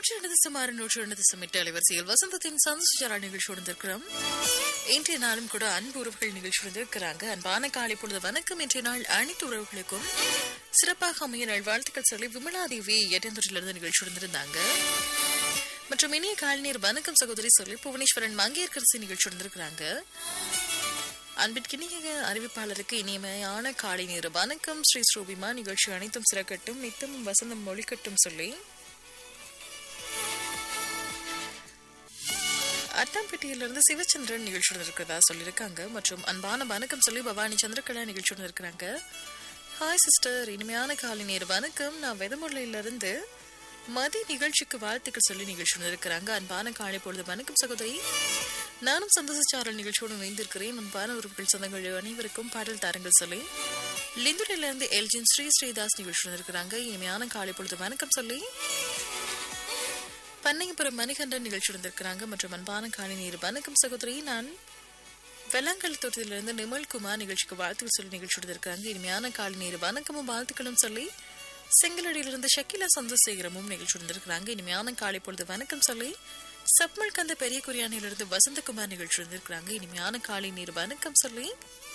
நூற்றி ரெண்டு சுமார் நூற்றி ரெண்டு தசம் எட்டு அலைவரிசையில் வசந்தத்தின் சந்தோஷாரா நிகழ்ச்சி உணர்ந்திருக்கிறோம் இன்றைய நாளும் கூட அன்பு உறவுகள் நிகழ்ச்சி உணர்ந்திருக்கிறாங்க அன்பான காலை பொழுது வணக்கம் இன்றைய நாள் அனைத்து உறவுகளுக்கும் சிறப்பாக அமைய நாள் வாழ்த்துக்கள் சொல்லி விமலா தேவி எட்டந்தொற்றிலிருந்து நிகழ்ச்சி உணர்ந்திருந்தாங்க மற்றும் இனிய காலைநீர் வணக்கம் சகோதரி சொல்லி புவனேஸ்வரன் மங்கையர்கரசி நிகழ்ச்சி உணர்ந்திருக்கிறாங்க அன்பிற்கினிய அறிவிப்பாளருக்கு இனிமையான காலை நேர வணக்கம் ஸ்ரீ ஸ்ரூபிமா நிகழ்ச்சி அனைத்தும் சிறக்கட்டும் நித்தமும் வசந்தம் மொழிக்கட்டும் சொல்லி அட்டாம்பேட்டையிலிருந்து சிவச்சந்திரன் நிகழ்ச்சியுடன் இருக்கிறதா சொல்லியிருக்காங்க மற்றும் அன்பான வணக்கம் சொல்லி பவானி சந்திரகலா நிகழ்ச்சியுடன் இருக்கிறாங்க ஹாய் சிஸ்டர் இனிமையான காலை நேர வணக்கம் நான் வெதமுல்லையிலிருந்து மதி நிகழ்ச்சிக்கு வாழ்த்துக்கள் சொல்லி நிகழ்ச்சியுடன் இருக்கிறாங்க அன்பான காலை பொழுது வணக்கம் சகோதரி நானும் சந்தோஷச்சாரல் நிகழ்ச்சியோடு இணைந்திருக்கிறேன் அன்பான உறுப்புகள் சொந்தங்கள் அனைவருக்கும் பாடல் தாருங்கள் சொல்லி லிந்துரிலிருந்து எல்ஜின் ஸ்ரீ ஸ்ரீதாஸ் நிகழ்ச்சியுடன் இருக்கிறாங்க இனிமையான காலை பொழுது வணக்கம் சொல்லி பண்ணையபுரம் மணிகண்டன் நிகழ்ச்சியுடன் இருக்கிறாங்க மற்றும் அன்பான காலை நீர் வணக்கம் சகோதரி நான் வெள்ளாங்கல் தோட்டத்திலிருந்து நிமல்குமார் நிகழ்ச்சிக்கு வாழ்த்துக்கள் சொல்லி நிகழ்ச்சியுடன் இருக்காங்க இனிமையான காலை நீர் வணக்கமும் வாழ்த்துக்களும் சொல்லி செங்கலடியிலிருந்து ஷக்கிலா சந்திரசேகரமும் நிகழ்ச்சியுடன் இருக்கிறாங்க இனிமையான காலை பொழுது வணக்கம் சொல்லி சப்மல் கந்த பெரிய குரியானிலிருந்து வசந்தகுமார் நிகழ்ச்சியுடன் இருக்கிறாங்க இனிமையான காலை நீர் வணக்கம் சொல்லி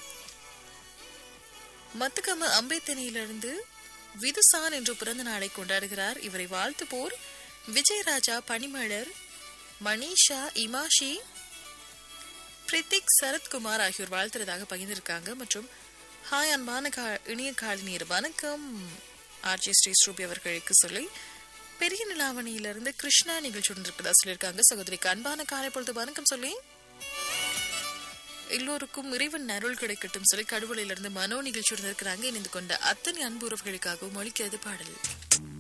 மத்துக்கம அம்பேத்தனியிலிருந்து விதுசான் என்று பிறந்த நாளை கொண்டாடுகிறார் இவரை வாழ்த்துப்போர் விஜயராஜா பனிமலர் மணிஷா இமாஷி பிரித்திக் சரத்குமார் ஆகியோர் வாழ்த்துறதாக பகிர்ந்திருக்காங்க மற்றும் ஹாய் அன்பான கா இனிய காலை நீர் வணக்கம் ஆர்ஜி ஸ்ரீ ஸ்ரூபி அவர்களுக்கு சொல்லி பெரிய நிலாவணியிலிருந்து கிருஷ்ணா நிகழ்ச்சியுடன் இருக்கிறதா சொல்லியிருக்காங்க சகோதரிக்கு அன்பான காலை பொழுது வணக்கம் சொல்லி எல்லோருக்கும் இறைவன் அருள் கிடைக்கட்டும் சொல்லி கடவுளிலிருந்து மனோ நிகழ்ச்சியுடன் இருக்கிறாங்க இணைந்து கொண்ட அத்தனை அன்பு உறவுகளுக்காகவும் ஒழிக்கிறது பாடல்